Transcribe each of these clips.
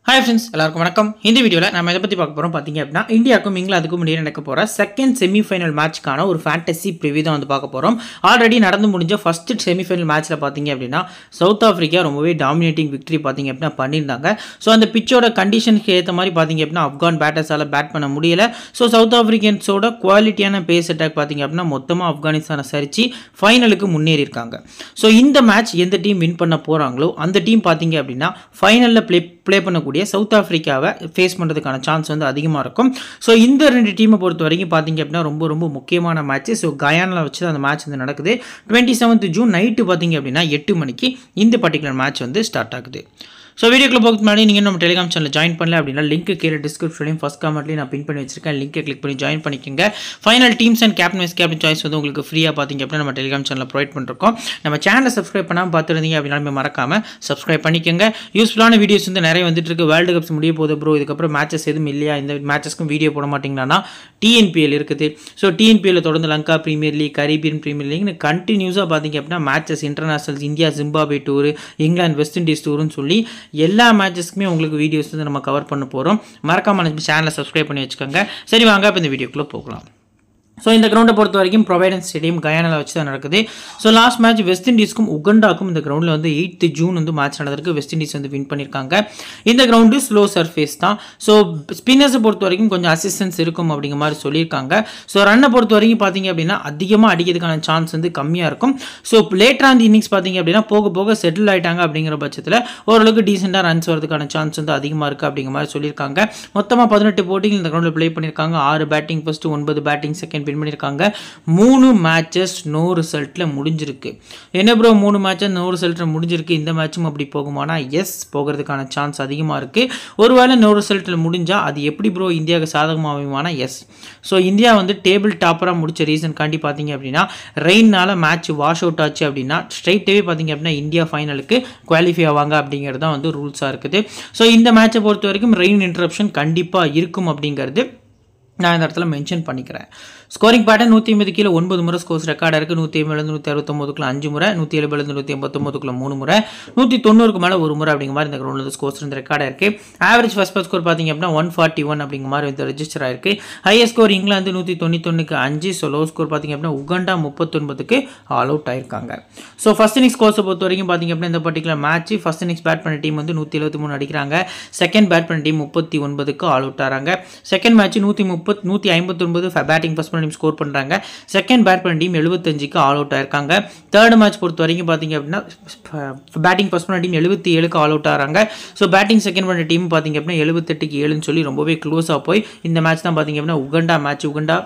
hi friends எல்லாருக்கும் வணக்கம் இந்த வீடியோவில் நம்ம எதை பற்றி பார்க்க போகிறோம் பார்த்தீங்க அப்படின்னா இந்தியாவுக்கும் இங்கிலாந்துக்கும் இடையே நடக்க போகிற செகண்ட் செமிஃபைனல் மேட்ச்க்கான ஒரு ஃபேண்டசி ப்ரிவியூ தான் வந்து பார்க்க போகிறோம் ஆல்ரெடி நடந்து முடிஞ்ச ஃபர்ஸ்ட் செமிஃபைனல் மேட்ச்சில் பார்த்தீங்க அப்படின்னா சவுத் ஆஃப்ரிக்கா ரொம்பவே டாமினேட்டிங் விக்டரி பார்த்தீங்க அப்படின்னா பண்ணியிருந்தாங்க ஸோ அந்த பிச்சோட கண்டிஷனுக்கு ஏற்ற மாதிரி பார்த்தீங்க அப்படின்னா ஆப்கான் பேட்டர்ஸால் பேட் பண்ண முடியல ஸோ சவுத் ஆஃப்ரிக்கன்ஸோட குவாலிட்டியான பேஸ் அட்டாக் பார்த்தீங்க அப்படின்னா மொத்தமாக ஆப்கானிஸ்தானை சரிச்சு ஃபைனலுக்கு முன்னேறி இருக்காங்க ஸோ இந்த மேட்ச் எந்த டீம் வின் பண்ண போகிறாங்களோ அந்த டீம் பார்த்தீங்க அப்படின்னா ஃபைனலில் ப்ளே ப்ளே பண்ணக்கூடிய சவுத் ஆஃப்ரிக்காவை ஃபேஸ் பண்ணுறதுக்கான சான்ஸ் வந்து அதிகமாக இருக்கும் ஸோ இந்த ரெண்டு டீமை பொறுத்த வரைக்கும் பார்த்தீங்க அப்படின்னா ரொம்ப ரொம்ப முக்கியமான மேட்ச் ஸோ கயானில் வச்சு தான் அந்த மேட்ச் வந்து நடக்குது டுவெண்ட்டி செவன்த் ஜூன் நைட்டு பார்த்தீங்க அப்படின்னா எட்டு மணிக்கு இந்த பர்டிகுலர் மேட்ச் வந்து ஸ்டார்ட் ஆகுது ஸோ வீடியோக்குள்ள போகிறதுக்கு முன்னாடி நீங்கள் நம்ம டெலிகிராம் சேனல் ஜாயின் பண்ணல அப்படின்னா லிங்க் கீழே டிஸ்கிரிப்ஷன்லையும் ஃபஸ்ட் காமெண்ட்லையும் நான் பின் பண்ணி வச்சிருக்கேன் லிங்கை கிளிக் பண்ணி ஜாயின் பண்ணிக்கோங்க final teams and captain vice captain choice வந்து உங்களுக்கு ஃப்ரீயாக பார்த்தீங்க அப்படின்னா நம்ம டெலிகிராம் சேனலில் ப்ரொவைட் பண்ணிருக்கோம் நம்ம சேனலை சப்ஸ்கிரைப் பண்ணாமல் பார்த்துருந்தீங்க அப்படின்னாலுமே மறக்காமல் சப்ஸ்கிரைப் பண்ணிக்கோங்க யூஸ்ஃபுல்லான வீடியோஸ் வந்து நிறைய வந்துட்டு இருக்கு வேர்ல்டு கப்ஸ் முடிய போகுது ப்ரோ இதுக்கப்புறம் மேட்சஸ் எதுவும் இல்லையா இந்த மேட்சஸ்க்கும் வீடியோ போட மாட்டீங்கன்னா டிஎன்பிஎல் இருக்குது ஸோ டிஎன்பிஎல் தொடர்ந்து Lanka premier league Caribbean premier லீக்னு கண்டினியூஸாக பார்த்தீங்க அப்படின்னா மேட்சஸ் இன்டர்நேஷனல்ஸ் இந்தியா ஜிம்பாபே டூர் இங்கிலாந்து வெஸ்ட் இண்டீஸ் டூருன்னு சொல்லி எல்லா மேட்சஸ்க்குமே உங்களுக்கு வீடியோஸ் வந்து நம்ம கவர் பண்ண போகிறோம் மறக்காம சேனலை சப்ஸ்கிரைப் பண்ணி வச்சுக்கோங்க சரி வாங்க இப்போ இந்த வீடியோக்குள்ளே போகலாம் ஸோ இந்த கிரவுண்டை பொறுத்த வரைக்கும் ப்ரொவைடன்ஸ் ஸ்டேடியம் கயானாவில் வச்சு தான் நடக்குது ஸோ லாஸ்ட் மேட்ச் வெஸ்ட் இண்டீஸ்க்கும் உகண்டாக்கும் இந்த கிரவுண்டில் வந்து எயித்து ஜூன் வந்து மேட்ச் நடந்திருக்கு வெஸ்ட் இண்டீஸ் வந்து வின் பண்ணியிருக்காங்க இந்த கிரவுண்டு ஸ்லோ சர்ஃபேஸ் தான் ஸோ ஸ்பின்னர்ஸை பொறுத்த வரைக்கும் கொஞ்சம் அசிஸ்டன்ஸ் இருக்கும் அப்படிங்கிற மாதிரி சொல்லியிருக்காங்க ஸோ ரன்னை பொறுத்த வரைக்கும் பார்த்தீங்க அப்படின்னா அதிகமாக அடிக்கிறதுக்கான சான்ஸ் வந்து கம்மியாக இருக்கும் ஸோ லேட்டராக அந்த இன்னிங்ஸ் பார்த்தீங்க அப்படின்னா போக போக செட்டில் ஆயிட்டாங்க அப்படிங்கிற பட்சத்தில் ஓரளவுக்கு டீசெண்டாக ரன்ஸ் வரதுக்கான சான்ஸ் வந்து அதிகமாக இருக்குது அப்படிங்கிற மாதிரி சொல்லியிருக்காங்க மொத்தமாக பதினெட்டு போட்டிகள் இந்த கிரவுண்டில் ப்ளே பண்ணியிருக்காங்க ஆறு பேட்டிங் ஃபஸ்ட்டு ஒன்பது பேட்டிங் செகண்ட் வின் பண்ணியிருக்காங்க மூணு மேட்சஸ் நோ ரிசல்ட்டில் முடிஞ்சிருக்கு என்ன ப்ரோ மூணு மேட்சஸ் நோ ரிசல்ட்டில் முடிஞ்சிருக்கு இந்த மேட்சும் அப்படி போகுமானா எஸ் போகிறதுக்கான சான்ஸ் அதிகமாக இருக்குது ஒருவேளை நோ ரிசல்ட்டில் முடிஞ்சால் அது எப்படி ப்ரோ இந்தியாவுக்கு சாதகமாகுமானா எஸ் ஸோ இந்தியா வந்து டேபிள் டாப்பராக முடிச்ச ரீசன் காண்டி பார்த்தீங்க அப்படின்னா ரெயினால் மேட்ச் வாஷ் அவுட் ஆச்சு அப்படின்னா ஸ்ட்ரைட்டாகவே பார்த்தீங்க அப்படின்னா இந்தியா ஃபைனலுக்கு குவாலிஃபை ஆவாங்க அப்படிங்கிறது தான் வந்து ரூல்ஸாக இருக்குது ஸோ இந்த மேட்சை பொறுத்த வரைக்கும் ரெயின் இன்டரப்ஷன் கண்டிப்பாக இருக்கும் அப்படிங்கிறது நான் இந்த இடத்துல மென்ஷன் பண்ணிக்கிறேன் ஸ்கோரிங் பேட்டர் நூற்றி ஐம்பது கீழே ஒன்பது முறை ஸ்கோர்ஸ் ரெக்கார்டாக இருக்குது நூற்றி ஐம்பதுலேருந்து நூற்றி அறுபத்தொம்போதுக்குள்ள அஞ்சு முறை நூற்றி எழுபதுலேருந்து நூற்றி எண்பத்தொம்போதுக்குள்ள மூணு முறை நூற்றி தொண்ணூறுக்கு மேலே ஒரு முறை அப்படிங்கிற மாதிரி இந்த கிரௌண்டில் ஸ்கோர்ஸ் வந்து ரெக்கார்டாக இருக்குது ஆவரேஜ் ஃபஸ்ட் ஃபஸ்ட் ஸ்கோர் பார்த்தீங்க அப்படின்னா ஒன் ஃபார்ட்டி ஒன் அப்படிங்கிற மாதிரி வந்து ரெஜிஸ்டர் ஆயிருக்கு ஹையஸ்ட் ஸ்கோர் இங்கிலாந்து நூற்றி தொண்ணூத்தொன்னுக்கு அஞ்சு ஸோ லோ ஸ்கோர் பார்த்தீங்க அப்படின்னா உகண்டா முப்பத்தொன்பதுக்கு ஆல் அவுட் ஆயிருக்காங்க ஸோ ஃபஸ்ட் இன்னிங்ஸ் ஸ்கோர்ஸை பொறுத்த வரைக்கும் பார்த்தீங்க அப்படின்னா இந்த particular match first innings bat பண்ண டீம் வந்து நூற்றி எழுபத்தி மூணு அடிக்கிறாங்க செகண்ட் பேட் பண்ண டீம் முப்பத்தி ஒன்பதுக்கு ஆல் அவுட் ஆகிறாங்க செகண்ட் மேட்ச் நூற்றி முப்பத் நூற்றி ஐம்பத்தொன்பது பேட்டிங் ஃபஸ்ட் பண்ண டீம் ஸ்கோர் பண்ணுறாங்க செகண்ட் பேட் பண்ண டீம் எழுபத்தஞ்சுக்கு ஆல் அவுட் ஆயிருக்காங்க தேர்ட் மேட்ச் பொறுத்த வரைக்கும் பார்த்தீங்க அப்படின்னா பேட்டிங் ஃபஸ்ட் பண்ண டீம் எழுபத்தி ஏழுக்கு ஆல் அவுட் ஆகிறாங்க ஸோ பேட்டிங் செகண்ட் பண்ண டீம் பார்த்தீங்க அப்படின்னா எழுபத்தெட்டுக்கு ஏழுன்னு சொல்லி ரொம்பவே க்ளோஸாக போய் இந்த மேட்ச் தான் பார்த்தீங்க அப்படின்னா உகண்டா மேட்ச் உகண்டா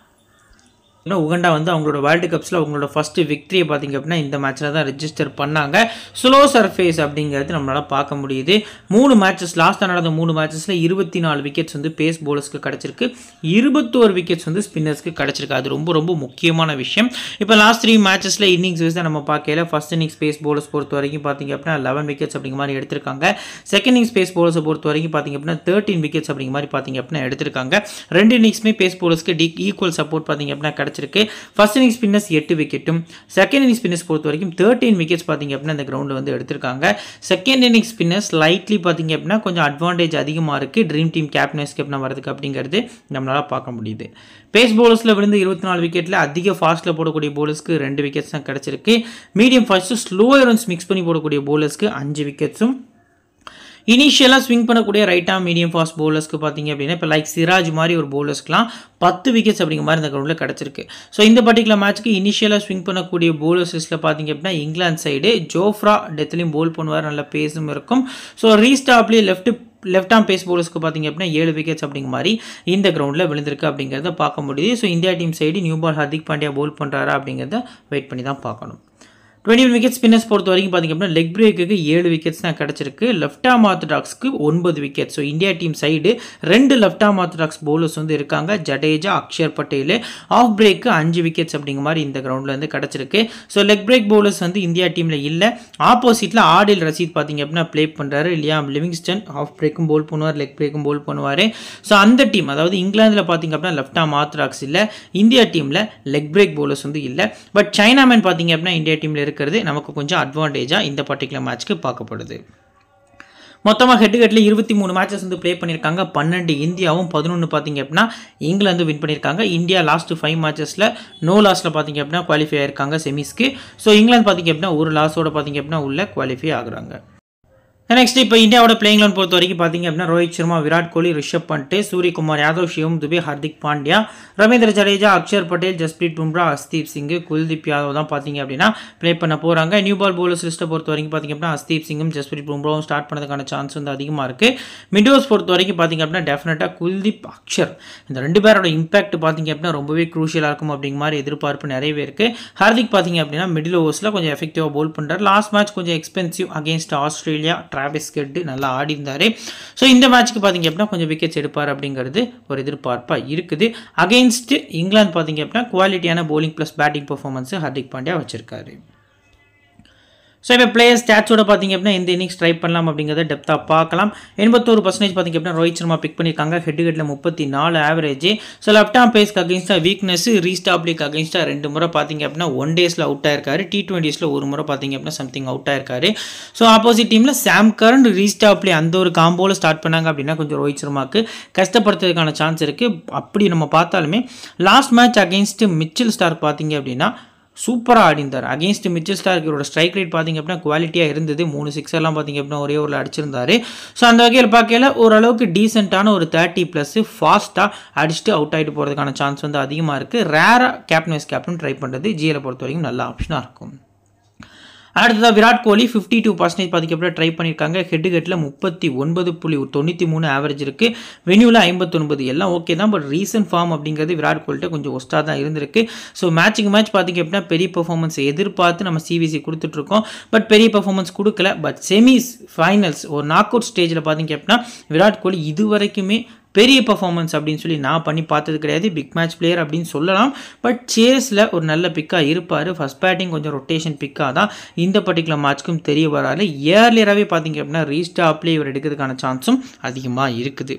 இன்னும் உகண்டா வந்து அவங்களோட வேர்ல்டு கப்ஸில் அவங்களோட ஃபஸ்ட்டு விக்ட்ரியை பார்த்திங்க அப்படின்னா இந்த மேட்ச்சில் தான் ரெஜிஸ்டர் பண்ணாங்க ஸ்லோ சர்ஃபேஸ் அப்படிங்கிறது நம்மளால் பார்க்க முடியுது மூணு மேட்சஸ் லாஸ்ட்டாக நடந்த மூணு மேட்சஸில் இருபத்தி நாலு விக்கெட்ஸ் வந்து பேஸ் போலர்ஸ்க்கு கிடச்சிருக்கு இருபத்தோரு விக்கெட்ஸ் வந்து ஸ்பின்னர்ஸ்க்கு கிடச்சிருக்கு அது ரொம்ப ரொம்ப முக்கியமான விஷயம் இப்போ லாஸ்ட் த்ரீ மேட்சஸில் இன்னிங்ஸ் வைஸ் தான் நம்ம பார்க்கல ஃபஸ்ட் இன்னிங்ஸ் பேஸ் போலர்ஸ் பொறுத்த வரைக்கும் பார்த்திங்க அப்படின்னா லெவன் விக்கெட்ஸ் அப்படிங்கிற மாதிரி எடுத்திருக்காங்க செகண்ட் இன்னிங்ஸ் பேஸ் போலர்ஸை பொறுத்த வரைக்கும் பார்த்திங்க அப்படின்னா தேர்ட்டின் விக்கெட்ஸ் அப்படிங்கிற மாதிரி பார்த்திங்க அப்படின்னா எடுத்திருக்காங்க ரெண்டு இன்னிங்ஸ்மே பேஸ் போலர்ஸ்க்கு டி ஈக்குவல் சப்போர்ட் பார்த்திங்க அப்படின்னா கிடச்சிருக்கு ஃபர்ஸ்ட் இன்னிங் ஸ்பின்னர்ஸ் எட்டு விக்கெட்டும் செகண்ட் இன்னிங் ஸ்பின்னர்ஸ் பொறுத்த வரைக்கும் தேர்ட்டின் விக்கெட்ஸ் பார்த்தீங்க அப்படின்னா இந்த கிரவுண்டில் வந்து எடுத்திருக்காங்க செகண்ட் இன்னிங் ஸ்பின்னர்ஸ் லைட்லி பார்த்தீங்க அப்படின்னா கொஞ்சம் அட்வான்டேஜ் அதிகமாக இருக்குது ட்ரீம் டீம் கேப்டன் கேப்டன் வரதுக்கு அப்படிங்கிறது நம்மளால் பார்க்க முடியுது பேஸ் போலர்ஸில் விழுந்து இருபத்தி நாலு விக்கெட்டில் அதிக ஃபாஸ்ட்டில் போடக்கூடிய போலர்ஸ்க்கு ரெண்டு விக்கெட்ஸ் தான் கிடச்சிருக்கு medium fast slow runs mix பண்ணி போடக்கூடிய போலர்ஸ்க்கு அஞ்சு விக்கெட்ஸும் இனிஷியலாக ஸ்விங் பண்ணக்கூடிய ரைட் ஆம் மீடியம் ஃபாஸ்ட் பவுலர்ஸ்க்கு பார்த்தீங்க அப்படின்னா இப்போ லைக் சிராஜ் மாதிரி ஒரு பவுலர்ஸ்க்குலாம் பத்து விக்கெட்ஸ் அப்படிங்கிற மாதிரி இந்த கிரௌண்டில் கிடச்சிருக்கு ஸோ இந்த பர்டிகுலர் மேட்ச்க்கு இனிஷியலாக ஸ்விங் பண்ணக்கூடிய பவுலர்ஸில் பார்த்தீங்க அப்படின்னா இங்கிலாந்து சைடு ஜோஃப்ரா டெத்லையும் போல் பண்ணுவார் நல்ல பேஸும் இருக்கும் ஸோ ரீஸ்டாப்லேயே லெஃப்ட் லெஃப்ட் ஆம் பேஸ் போலர்ஸ்க்கு பார்த்தீங்க அப்படின்னா ஏழு விக்கெட்ஸ் அப்படிங்கிற மாதிரி இந்த கிரௌண்டில் விழுந்திருக்கு அப்படிங்கிறத பார்க்க முடியுது so India team side new ball Hardik Pandya bowl பண்ணுறாரா அப்படிங்கிறத வெயிட் பண்ணி தான் பார்க்கணும் டுவெண்ட்டி ஒன் விக்கெட் ஸ்பின்னர்ஸ் பொறுத்த வரைக்கும் பார்த்திங்க அப்படின்னா லெக் பிரேக்குக்கு ஏழு விக்கெட்ஸ் தான் கிடச்சிருக்கு லெஃப்ட் ஆம் ஆர்த்தடாக்ஸ்க்கு ஒன்பது wicket so India team side ரெண்டு லெஃப்ட் ஆம் ஆர்த்தடாக்ஸ் பவுலர்ஸ் வந்து இருக்காங்க ஜடேஜா அக்ஷர் பட்டேல் ஆஃப் பிரேக்கு அஞ்சு விக்கெட்ஸ் அப்படிங்கிற மாதிரி இந்த கிரவுண்டில் வந்து கிடச்சிருக்கு ஸோ லெக் பிரேக் பவுலர்ஸ் வந்து இந்தியா டீமில் இல்லை ஆப்போசிட்டில் ஆடில் ரசீத் பார்த்திங்க அப்படின்னா ப்ளே பண்ணுறாரு இல்லையா லிவிங்ஸ்டன் ஆஃப் பிரேக்கும் போல் பண்ணுவார் லெக் பிரேக்கும் போல் பண்ணுவார் ஸோ அந்த டீம் அதாவது இங்கிலாந்தில் பார்த்திங்க அப்படின்னா லெஃப்ட் ஆம் ஆர்த்தடாக்ஸ் இல்லை இந்தியா டீமில் லெக் பிரேக் பவுலர்ஸ் வந்து இல்லை பட் சைனாமேன் பார்த்திங்க அப்படின்னா இந்தியா டீமில் இருக்கிறது நமக்கு கொஞ்சம் அட்வான்டேஜாக இந்த பர்டிகுலர் மேட்ச்க்கு பார்க்கப்படுது மொத்தமாக ஹெட் ஹெட்டில் இருபத்தி மூணு மேட்சஸ் வந்து ப்ளே பண்ணியிருக்காங்க பன்னெண்டு இந்தியாவும் பதினொன்று பார்த்தீங்க அப்படின்னா இங்கிலாந்து வின் பண்ணியிருக்காங்க இந்தியா லாஸ்ட் ஃபைவ் மேட்சஸில் நோ லாஸில் பார்த்தீங்க அப்படின்னா குவாலிஃபை ஆயிருக்காங்க செமிஸ்க்கு ஸோ இங்கிலாந்து பார்த்தீங்க அப்படின்னா ஒரு லாஸோட பார்த்தீங்க அப்படின்னா உள்ள குவாலிஃபை ஆகுறாங்க நெக்ஸ்ட் இப்போ இந்தியாவோட பிளேயிங் லோன் பொறுத்த வரைக்கும் பார்த்தீங்க அப்படின்னா ரோஹித் சர்மா விராட் கோலி ரிஷப் பண்ட் சூரியகுமார் யாதவ் சிவம் துபே ஹர்திக் பாண்டியா ரவீந்திர ஜடேஜா அக்ஷர் பட்டேல் ஜஸ்பிரீத் பும்ரா அஸ்தீப் சிங் குல்தீப் யாதவ் தான் பார்த்தீங்க அப்படின்னா ப்ளே பண்ண போகிறாங்க நியூ பால் போலர்ஸ் லிஸ்ட்டை பொறுத்த வரைக்கும் பார்த்தீங்க அப்படின்னா அஸ்தீப் சிங்கும் ஜஸ்பிரீத் பும்ராவும் ஸ்டார்ட் பண்ணதுக்கான சான்ஸ் வந்து அதிகமாக இருக்குது மிடோஸ் பொறுத்த வரைக்கும் பார்த்தீங்க அப்படின்னா டெஃபினட்டாக குல்தீப் அக்ஷர் இந்த ரெண்டு பேரோட இம்பாக்ட் பார்த்தீங்க அப்படின்னா ரொம்பவே க்ரூஷியலாக இருக்கும் அப்படிங்கிற மாதிரி எதிர்பார்ப்பு நிறையவே இருக்குது ஹார்திக் பார்த்தீங்க அப்படின்னா மிடில் ஓவர்ஸில் கொஞ்சம் எஃபெக்டிவாக போல் பண்ணுறாரு லாஸ்ட் மேட்ச் கொஞ்சம் expensive against Australia Travis Head நல்லா ஆடி இருந்தார் ஸோ இந்த மேட்ச்க்கு பார்த்தீங்க அப்படின்னா கொஞ்சம் விக்கெட்ஸ் எடுப்பார் அப்படிங்கிறது ஒரு எதிர்பார்ப்பாக இருக்குது அகெயின்ஸ்ட் இங்கிலாந்து பார்த்தீங்க அப்படின்னா குவாலிட்டியான bowling plus batting performance Hardik Pandya வச்சிருக்காரு ஸோ இப்போ பிளேயர் ஸ்டாட்ஸோட பார்த்தீங்க அப்படின்னா இந்த இன்னிங்ஸ் ட்ரை பண்ணலாம் அப்படிங்கிறத டெப்த்தாக பார்க்கலாம் எண்பத்தோரு பர்சன்டேஜ் பார்த்தீங்க அப்படின்னா ரோஹித் சர்மா பிக் பண்ணியிருக்காங்க ஹெட் ஹெட்டில் முப்பத்தி நாலு ஆவரேஜ் ஸோ லெஃப்ட் ஆம் பேஸ்க்கு அகேன்ஸ்டாக வீக்னஸ் ரீஸ்டாப்லிக் அகேன்ஸ்டாக ரெண்டு முறை பார்த்தீங்க அப்படின்னா ஒன் டேஸில் அவுட் ஆயிருக்காரு டி டுவெண்ட்டிஸில் ஒரு முறை பார்த்தீங்க அப்படின்னா சம்திங் அவுட் ஆயிருக்காரு ஸோ ஆப்போசிட் டீமில் சாம் கரன் ரீஸ்டாப்லி அந்த ஒரு காம்போவில் ஸ்டார்ட் பண்ணாங்க அப்படின்னா கொஞ்சம் ரோஹித் சர்மாக்கு கஷ்டப்படுத்துறதுக்கான சான்ஸ் இருக்குது அப்படி நம்ம பார்த்தாலுமே last match against Mitchell Starc பார்த்தீங்க அப்படின்னா சூப்பராக ஆடிந்தார் அகேன்ஸ்ட் மிச்சல் ஸ்டார்க் இவரோட ஸ்ட்ரைக் ரேட் பார்த்தீங்க அப்படின்னா குவாலிட்டியாக இருந்தது மூணு சிக்ஸர்லாம் பார்த்தீங்க அப்படின்னா ஒரே ஓவரில் அடிச்சிருந்தாரு ஸோ அந்த வகையில் பார்க்கல ஓரளவுக்கு டீசெண்டான ஒரு தேர்ட்டி ப்ளஸ் ஃபாஸ்ட்டாக அடிச்சுட்டு அவுட் ஆகிட்டு போகிறதுக்கான சான்ஸ் வந்து அதிகமாக இருக்குது ரேராக கேப்டன் வைஸ் கேப்டன் ட்ரை பண்ணுறது ஜிஎலை பொறுத்த வரைக்கும் நல்ல ஆப்ஷனாக இருக்கும் அடுத்ததாக Virat Kohli fifty two percentage பாதிக்கப்பட ட்ரை பண்ணியிருக்காங்க ஹெட் ஹெட்டில் முப்பத்தி ஒன்பது புள்ளி தொண்ணூற்றி மூணு ஆவரேஜ் இருக்குது வெனியூவில் ஐம்பத்தொன்பது எல்லாம் ஓகே தான் பட் ரீசன்ட் ஃபார்ம் அப்படிங்கிறது விராட் கோலிட்ட கொஞ்சம் ஒஸ்ட்டாக தான் இருந்திருக்கு ஸோ மேட்சிங் மேட்ச் பார்த்திங்க அப்படின்னா பெரிய பெர்ஃபார்மன்ஸ் எதிர்பார்த்து நம்ம சிவிசி கொடுத்துட்ருக்கோம் பட் பெரிய பெர்ஃபார்மன்ஸ் கொடுக்கல பட் செமிஸ் ஃபைனல்ஸ் ஒரு நாக் அவுட் ஸ்டேஜில் பார்த்திங்க அப்படின்னா விராட் கோலி இது வரைக்குமே பெரிய பர்ஃபார்மன்ஸ் அப்படின்னு சொல்லி நான் பண்ணி பார்த்தது கிடையாது பிக் மேட்ச் பிளேயர் அப்படின்னு சொல்லலாம் பட் சேஸில் ஒரு நல்ல பிக்காக இருப்பார் ஃபஸ்ட் பேட்டிங் கொஞ்சம் ரொட்டேஷன் பிக்காக தான் இந்த பர்டிகுலர் மேட்ச்க்கும் தெரிய வராது இயர்லியராகவே பார்த்தீங்க அப்படின்னா ரீஸ்டாப்லேயே இவர் எடுக்கிறதுக்கான சான்ஸும் அதிகமாக இருக்குது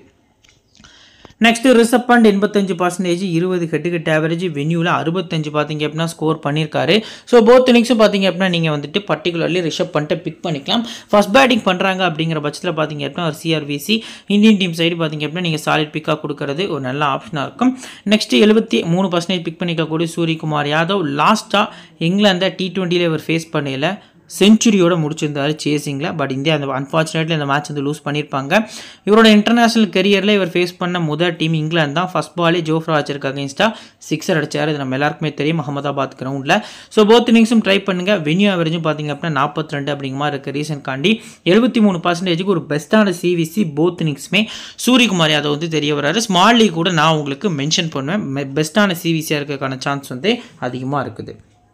நெக்ஸ்ட் ரிசப் அண்ட் எண்பத்தஞ்சு பர்சன்டேஜ் இருபது ஹெட்டு ஹெட் ஆவரேஜ் வென்யூவில் அறுபத்தஞ்சு பார்த்தீங்க அப்படின்னா ஸ்கோர் பண்ணியிருக்காரு ஸோ போத் இன்னிங்ஸும் பார்த்தீங்க அப்படின்னா நீங்கள் வந்துட்டு பர்டிகுலர்லி ரிஷப் பண்ணிட்டு பிக் பண்ணிக்கலாம் ஃபர்ஸ்ட் பேட்டிங் பண்ணுறாங்க அப்படிங்கிற பட்சத்தில் பார்த்தீங்க அப்படின்னா ஒரு சிஆர்விசி இந்தியன் டீம் சைடு பார்த்தீங்க அப்படின்னா நீங்கள் சாலிட் பிக்காக கொடுக்கறது ஒரு நல்ல ஆப்ஷனாக இருக்கும் நெக்ஸ்ட் எழுபத்தி மூணு பர்சன்டேஜ் பிக் பண்ணிக்கக்கூடிய சூரியகுமார் யாதவ் லாஸ்ட்டாக இங்கிலாந்தை டி டுவெண்ட்டியில் இவர் ஃபேஸ் பண்ணையில் செஞ்சுரியோட முடிச்சிருந்தார் சேசிங்கில் பட் இந்தியா அந்த அன்ஃபார்ச்சுனேட்லி அந்த மேட்ச் வந்து லூஸ் பண்ணியிருப்பாங்க இவரோட இன்டர்நேஷனல் கெரியரில் இவர் ஃபேஸ் பண்ண முதல் டீம் இங்கிலாந்து தான் ஃபஸ்ட் பாலே ஜோஃப்ரா ஆச்சிருக்கு அகேன்ஸ்டாக சிக்ஸர் அடிச்சார் இது நம்ம எல்லாருக்குமே தெரியும் அகமதாபாத் கிரவுண்டில் ஸோ போத் இன்னிங்ஸும் ட்ரை பண்ணுங்கள் வென்யூ ஆவரேஜும் பார்த்தீங்க அப்படின்னா நாற்பத்தி ரெண்டு அப்படிங்கிற மாதிரி இருக்குது ரீசன் காண்டி எழுபத்தி மூணு பர்சன்டேஜுக்கு ஒரு பெஸ்ட்டான சிவிசி போத் இன்னிங்ஸுமே சூரியகுமார் யாதவ் வந்து தெரிய வராரு ஸ்மால் லீக் கூட நான் உங்களுக்கு மென்ஷன் பண்ணுவேன் பெஸ்ட்டான சிவிசியாக இருக்கிறதுக்கான சான்ஸ் வந்து அதிகமாக இருக்குது